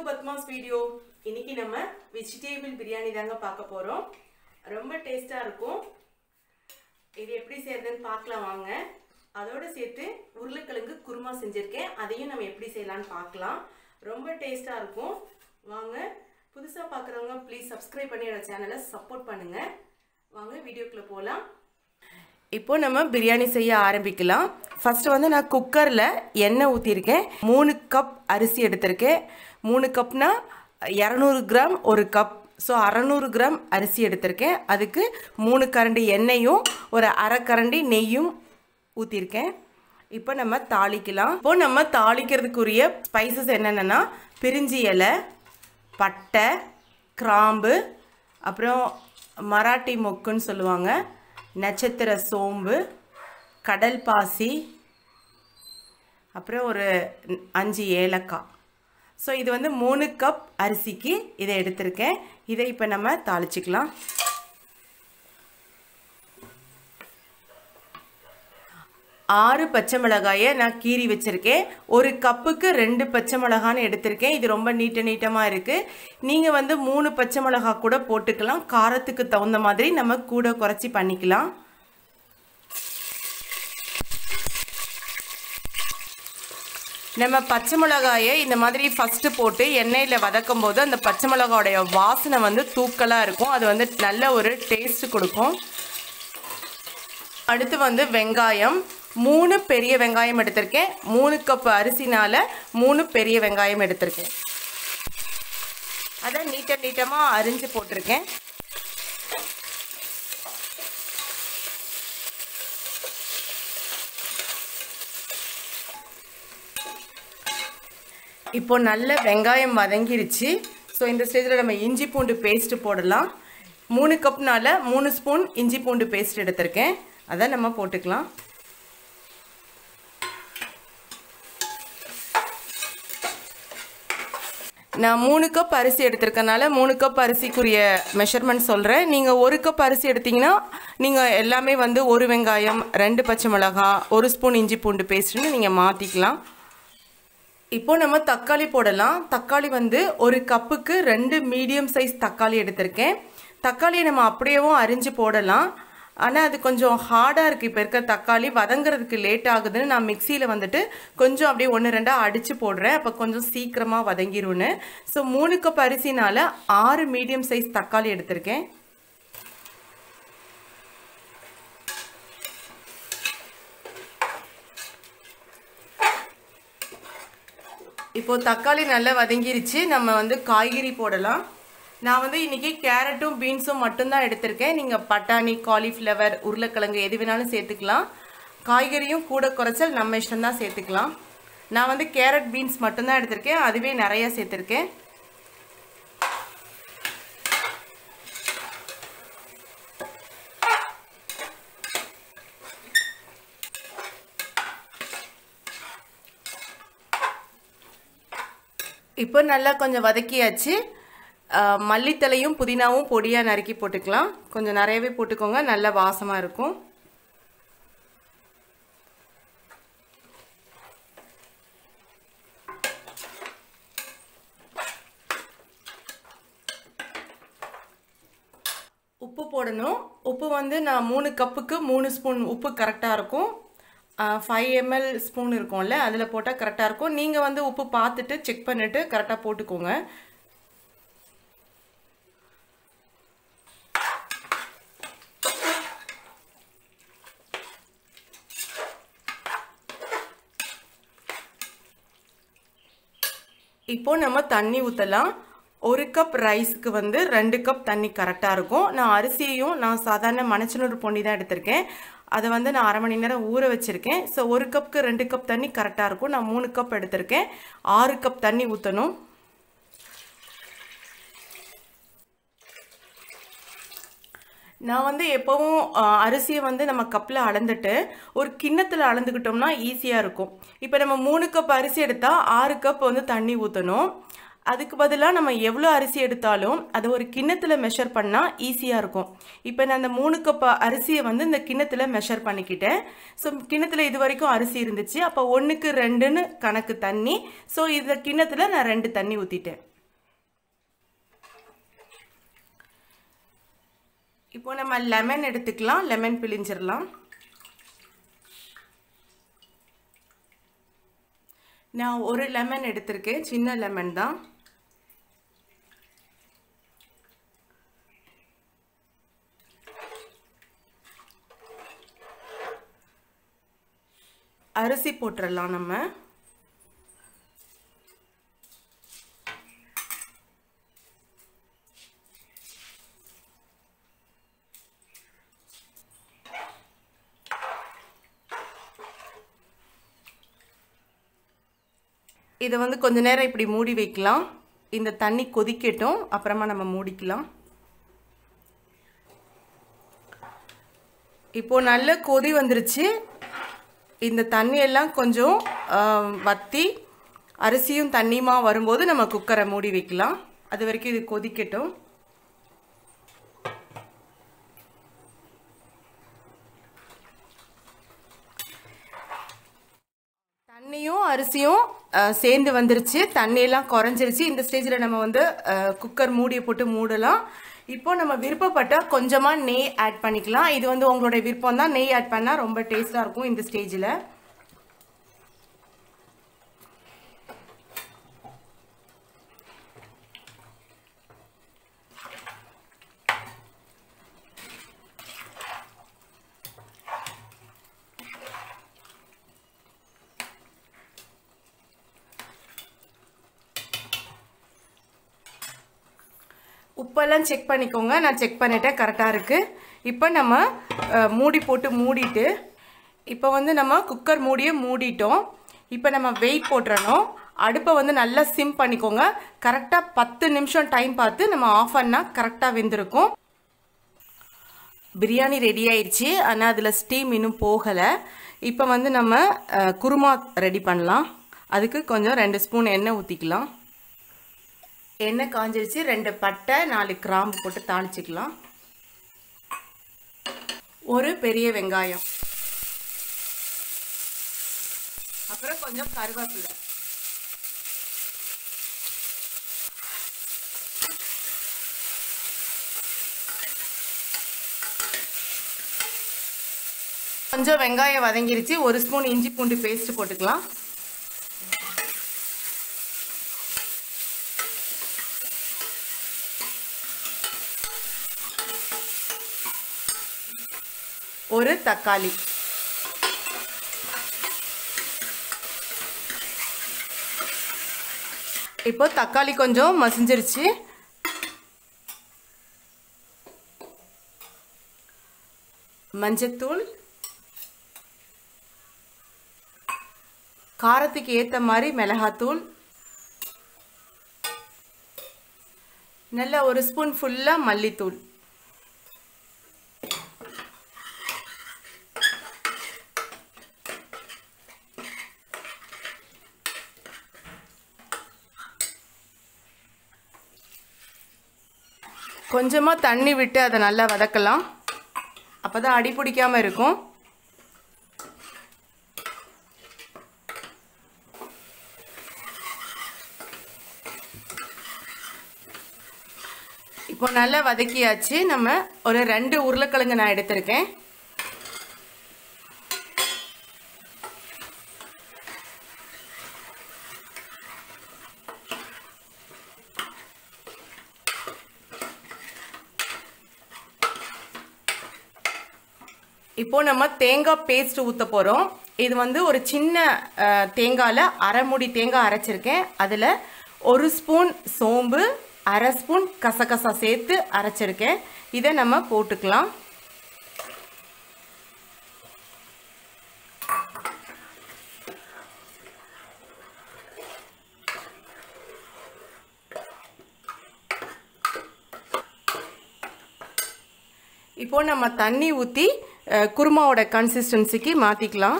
Padma's video இன்னைக்கு நம்ம vegetable biryani தாங்க பார்க்க போறோம் ரொம்ப டேஸ்டா இருக்கும் இது எப்படி செய்யறதுன்னு பார்க்கலாம் வாங்க அதோட சேர்த்து உருளைக்கிழங்கு குருமா செஞ்சிருக்கேன் அதையும் நம்ம எப்படி செய்யலாம்னு பார்க்கலாம் ரொம்ப டேஸ்டா இருக்கும் வாங்க புதுசா பார்க்குறவங்க ப்ளீஸ் சப்ஸ்கிரைப் பண்ணி என்னோட சேனலை சப்போர்ட் பண்ணுங்க வாங்க வீடியோக்குள்ள போகலாம் இப்போ நம்ம பிரியாணி செய்ய ஆரம்பிக்கலாம் ஃபர்ஸ்ட் வந்து நான் குக்கரில் எண்ணெய் ஊற்றிருக்கேன் மூணு கப் அரிசி எடுத்திருக்கேன் மூணு கப்னா இரநூறு கிராம் ஒரு கப் ஸோ அறநூறு கிராம் அரிசி எடுத்திருக்கேன் அதுக்கு மூணு கரண்டி எண்ணெயும் ஒரு அரை கரண்டி நெய்யும் ஊற்றிருக்கேன் இப்போ நம்ம தாளிக்கலாம் இப்போ நம்ம தாளிக்கிறதுக்குரிய ஸ்பைசஸ் என்னென்னா பிரிஞ்சி இலை பட்டை கிராம்பு அப்புறம் மராட்டி மொக்குன்னு சொல்லுவாங்க நட்சத்திர சோம்பு கடல் பாசி அப்புறம் ஒரு அஞ்சு ஏலக்காய் ஸோ இது வந்து மூணு கப் அரிசிக்கு இதை எடுத்திருக்கேன் இதை இப்போ நம்ம தாளிச்சிக்கலாம் ஆறு பச்சை மிளகாயை நான் கீறி வச்சுருக்கேன் ஒரு கப்புக்கு ரெண்டு பச்சை மிளகான்னு எடுத்திருக்கேன் இது ரொம்ப நீட்ட நீட்டமாக இருக்குது நீங்கள் வந்து மூணு பச்சை மிளகா கூட போட்டுக்கலாம் காரத்துக்கு தகுந்த மாதிரி நம்ம கூட குறைச்சி பண்ணிக்கலாம் நம்ம பச்சை மிளகாயை இந்த மாதிரி ஃபஸ்ட்டு போட்டு எண்ணெயில் வதக்கும் போது அந்த பச்சை மிளகாவுடைய வாசனை வந்து தூக்கலாக இருக்கும் அது வந்து நல்ல ஒரு டேஸ்ட் கொடுக்கும் அடுத்து வந்து வெங்காயம் மூணு பெரிய வெங்காயம் எடுத்திருக்கேன் மூணு கப் அரிசினால மூணு பெரிய வெங்காயம் எடுத்திருக்கேன் அதை நீட்ட நீட்டமாக அரிஞ்சு போட்டிருக்கேன் இப்போ நல்ல வெங்காயம் வதங்கிருச்சு ஸோ இந்த ஸ்டேஜில் நம்ம இஞ்சி பூண்டு பேஸ்ட்டு போடலாம் மூணு கப்னால மூணு ஸ்பூன் இஞ்சி பூண்டு பேஸ்ட் எடுத்திருக்கேன் அதை நம்ம போட்டுக்கலாம் நான் மூணு கப் அரிசி எடுத்திருக்கனால மூணு கப் அரிசிக்குரிய மெஷர்மெண்ட் சொல்கிறேன் நீங்கள் ஒரு கப் அரிசி எடுத்தீங்கன்னா நீங்கள் எல்லாமே வந்து ஒரு வெங்காயம் ரெண்டு பச்சை மிளகா ஒரு ஸ்பூன் இஞ்சி பூண்டு பேஸ்ட்டுன்னு நீங்கள் மாற்றிக்கலாம் இப்போ நம்ம தக்காளி போடலாம் தக்காளி வந்து ஒரு கப்புக்கு ரெண்டு மீடியம் சைஸ் தக்காளி எடுத்திருக்கேன் தக்காளியை நம்ம அப்படியேவும் அரிஞ்சு போடலாம் ஆனால் அது கொஞ்சம் ஹார்டாக இருக்குது இப்போ இருக்க தக்காளி வதங்குறதுக்கு லேட் ஆகுதுன்னு நான் மிக்சியில் வந்துட்டு கொஞ்சம் அப்படியே ஒன்று ரெண்டாக அடித்து போடுறேன் அப்போ கொஞ்சம் சீக்கிரமாக வதங்கிரும்னு ஸோ மூணு கப் அரிசினால் ஆறு மீடியம் சைஸ் தக்காளி எடுத்திருக்கேன் இப்போ தக்காளி நல்லா வதங்கிருச்சு நம்ம வந்து காய்கறி போடலாம் நான் வந்து இன்றைக்கி கேரட்டும் பீன்ஸும் மட்டும்தான் எடுத்திருக்கேன் நீங்கள் பட்டாணி காலிஃப்ளவர் உருளைக்கிழங்கு எது வேணாலும் சேர்த்துக்கலாம் காய்கறியும் கூட குறைச்சல் நம்ம இஷ்டம்தான் சேர்த்துக்கலாம் நான் வந்து கேரட் பீன்ஸ் மட்டும்தான் எடுத்திருக்கேன் அதுவே நிறையா சேர்த்துருக்கேன் இப்போ நல்லா கொஞ்சம் வதக்கியாச்சு மல்லித்தலையும் புதினாவும் பொடியாக நறுக்கி போட்டுக்கலாம் கொஞ்சம் நிறையவே போட்டுக்கோங்க நல்ல வாசமாக இருக்கும் உப்பு போடணும் உப்பு வந்து நான் மூணு கப்புக்கு மூணு ஸ்பூன் உப்பு கரெக்டாக இருக்கும் ஃபைவ் எம்எல் ஸ்பூன் இருக்கும்ல அதில் போட்டால் கரெக்டாக இருக்கும் நீங்கள் வந்து உப்பு பார்த்துட்டு செக் பண்ணிவிட்டு கரெக்டாக போட்டுக்கோங்க இப்போ நம்ம தண்ணி ஊற்றலாம் ஒரு கப் ரைஸ்க்கு வந்து ரெண்டு கப் தண்ணி கரெக்டாக இருக்கும் நான் அரிசியையும் நான் சாதாரண மணச்சனூர் பொன்னி தான் எடுத்திருக்கேன் அதை வந்து நான் அரை மணி நேரம் ஊற வச்சுருக்கேன் ஸோ ஒரு கப்புக்கு ரெண்டு கப் தண்ணி கரெக்டாக இருக்கும் நான் மூணு கப் எடுத்திருக்கேன் ஆறு கப் தண்ணி ஊற்றணும் நான் வந்து எப்போவும் அரிசியை வந்து நம்ம கப்பில் அளந்துட்டு ஒரு கிண்ணத்தில் அளந்துக்கிட்டோம்னா ஈஸியாக இருக்கும் இப்போ நம்ம மூணு கப் அரிசி எடுத்தால் ஆறு கப் வந்து தண்ணி ஊற்றணும் அதுக்கு பதிலாக நம்ம எவ்வளோ அரிசி எடுத்தாலும் அதை ஒரு கிண்ணத்தில் மெஷர் பண்ணால் ஈஸியாக இருக்கும் இப்போ நான் அந்த மூணு கப் அரிசியை வந்து இந்த கிண்ணத்தில் மெஷர் பண்ணிக்கிட்டேன் ஸோ கிண்ணத்தில் இது வரைக்கும் அரிசி இருந்துச்சு அப்போ ஒன்றுக்கு ரெண்டுன்னு கணக்கு தண்ணி ஸோ இந்த கிண்ணத்தில் நான் ரெண்டு தண்ணி ஊற்றிட்டேன் இப்போ நம்ம லெமன் எடுத்துக்கலாம் லெமன் பிழிஞ்சிடலாம் நான் ஒரு லெமன் எடுத்திருக்கேன் சின்ன லெமன் தான் அரிசி போட்டுடலாம் நம்ம இதை வந்து கொஞ்ச நேரம் இப்படி மூடி வைக்கலாம் இந்த தண்ணி கொதிக்கட்டும் அப்புறமா நம்ம மூடிக்கலாம் இப்போ நல்ல கொதி வந்துருச்சு இந்த தண்ணியெல்லாம் கொஞ்சம் வற்றி அரிசியும் தண்ணியுமா வரும்போது நம்ம குக்கரை மூடி வைக்கலாம் அது வரைக்கும் இது கொதிக்கட்டும் தண்ணியும் அரிசியும் சேர்ந்து வந்துருச்சு தண்ணியெல்லாம் குறைஞ்சிருச்சு இந்த ஸ்டேஜில் நம்ம வந்து குக்கர் மூடியை போட்டு மூடலாம் இப்போ நம்ம விருப்பப்பட்டால் கொஞ்சமாக நெய் ஆட் பண்ணிக்கலாம் இது வந்து உங்களுடைய விருப்பம் தான் நெய் ஆட் பண்ணால் ரொம்ப டேஸ்ட்டாக இருக்கும் இந்த ஸ்டேஜில் உப்பெல்லாம் செக் பண்ணிக்கோங்க நான் செக் பண்ணிட்டேன் கரெக்டாக இருக்குது இப்போ நம்ம மூடி போட்டு மூடிட்டு இப்போ வந்து நம்ம குக்கர் மூடியை மூடிட்டோம் இப்போ நம்ம வெயிட் போட்டுறணும் அடுப்பை வந்து நல்லா சிம் பண்ணிக்கோங்க கரெக்டாக பத்து நிமிஷம் டைம் பார்த்து நம்ம ஆஃப் பண்ணால் கரெக்டாக வெந்திருக்கும் பிரியாணி ரெடி ஆயிடுச்சு ஆனால் அதில் ஸ்டீம் இன்னும் போகலை இப்போ வந்து நம்ம குருமா ரெடி பண்ணலாம் அதுக்கு கொஞ்சம் ரெண்டு ஸ்பூன் எண்ணெய் ஊற்றிக்கலாம் எண்ணெய் காஞ்சிருச்சு ரெண்டு பட்டை நாலு கிராம்பு போட்டு தாளிச்சிக்கலாம் ஒரு பெரிய வெங்காயம் அப்புறம் கொஞ்சம் கருவேப்பிலை கொஞ்சம் வெங்காயம் வதங்கிருச்சு ஒரு ஸ்பூன் இஞ்சி பூண்டு பேஸ்ட் போட்டுக்கலாம் ஒரு தக்காளி இப்போ தக்காளி கொஞ்சம் மசிஞ்சிருச்சு மஞ்சத்தூள் காரத்துக்கு ஏற்ற மாதிரி மிளகாத்தூள் நல்ல ஒரு ஸ்பூன் ஃபுல்லாக மல்லித்தூள் கொஞ்சமாக தண்ணி விட்டு அதை நல்லா வதக்கலாம் அப்போ தான் அடி பிடிக்காமல் இருக்கும் இப்போ நல்லா வதக்கியாச்சு நம்ம ஒரு ரெண்டு உருளைக்கிழங்கு நான் எடுத்திருக்கேன் இப்போ நம்ம தேங்காய் பேஸ்ட் ஊற்ற போகிறோம் இது வந்து ஒரு சின்ன தேங்காயில் அரை முடி தேங்காய் அரைச்சிருக்கேன் அதில் ஒரு ஸ்பூன் சோம்பு அரை ஸ்பூன் கசகசா சேர்த்து அரைச்சிருக்கேன் இதை நம்ம போட்டுக்கலாம் இப்போ நம்ம தண்ணி ஊற்றி குருமாவோட கன்சிஸ்டன்சிக்கு மாற்றிக்கலாம்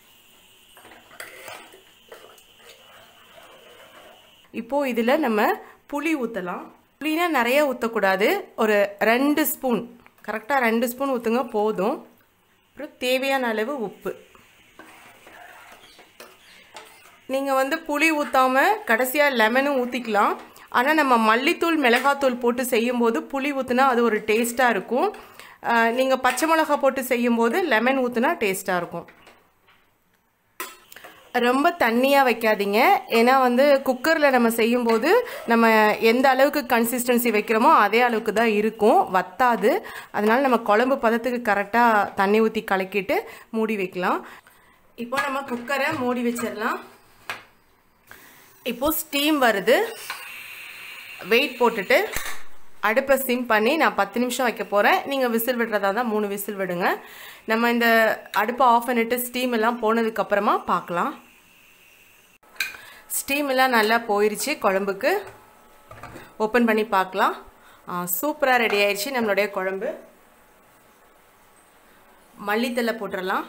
இப்போது இதில் நம்ம புளி ஊற்றலாம் புளினா நிறைய ஊற்றக்கூடாது ஒரு ரெண்டு ஸ்பூன் கரெக்டாக ரெண்டு ஸ்பூன் ஊற்றுங்க போதும் அப்புறம் தேவையான அளவு உப்பு நீங்கள் வந்து புளி ஊற்றாமல் கடைசியாக லெமனும் ஊற்றிக்கலாம் ஆனால் நம்ம மல்லித்தூள் மிளகாத்தூள் போட்டு செய்யும்போது புளி ஊற்றினா அது ஒரு டேஸ்ட்டாக இருக்கும் நீங்கள் பச்சை மிளகா போட்டு செய்யும்போது லெமன் ஊற்றுனா டேஸ்ட்டாக இருக்கும் ரொம்ப தண்ணியாக வைக்காதீங்க ஏன்னா வந்து குக்கரில் நம்ம செய்யும்போது நம்ம எந்த அளவுக்கு கன்சிஸ்டன்சி வைக்கிறோமோ அதே அளவுக்கு தான் இருக்கும் வத்தாது அதனால் நம்ம குழம்பு பதத்துக்கு கரெக்டாக தண்ணி ஊற்றி கலக்கிட்டு மூடி வைக்கலாம் இப்போ நம்ம குக்கரை மூடி வச்சிடலாம் இப்போது ஸ்டீம் வருது வெயிட் போட்டுட்டு அடுப்பை சிம் பண்ணி நான் பத்து நிமிஷம் வைக்க போகிறேன் நீங்கள் விசில் விடுறதா தான் மூணு விசில் விடுங்க நம்ம இந்த அடுப்பை ஆஃப் பண்ணிட்டு ஸ்டீம் எல்லாம் போனதுக்கப்புறமா பார்க்கலாம் ஸ்டீம் எல்லாம் நல்லா போயிடுச்சு குழம்புக்கு ஓப்பன் பண்ணி பார்க்கலாம் சூப்பராக ரெடி ஆயிடுச்சு நம்மளுடைய குழம்பு மல்லித்தலை போட்டுடலாம்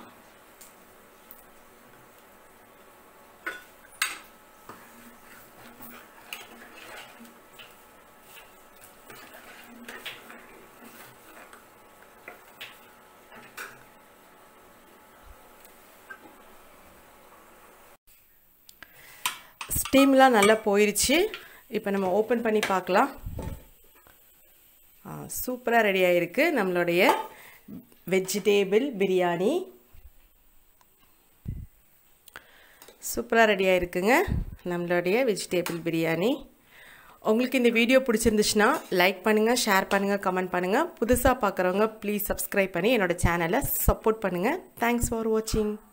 ஸ்டீம்லாம் நல்லா போயிடுச்சு இப்போ நம்ம ஓப்பன் பண்ணி பார்க்கலாம் சூப்பராக ரெடி ஆகிருக்கு நம்மளுடைய வெஜிடேபிள் பிரியாணி சூப்பராக ரெடி ஆகிருக்குங்க நம்மளுடைய வெஜிடேபிள் பிரியாணி உங்களுக்கு இந்த வீடியோ பிடிச்சிருந்துச்சுன்னா லைக் பண்ணுங்கள் ஷேர் பண்ணுங்கள் கமெண்ட் பண்ணுங்கள் புதுசாக பார்க்குறவங்க ப்ளீஸ் சப்ஸ்கிரைப் பண்ணி என்னோடய சேனலை சப்போர்ட் பண்ணுங்கள் தேங்க்ஸ் ஃபார் வாட்சிங்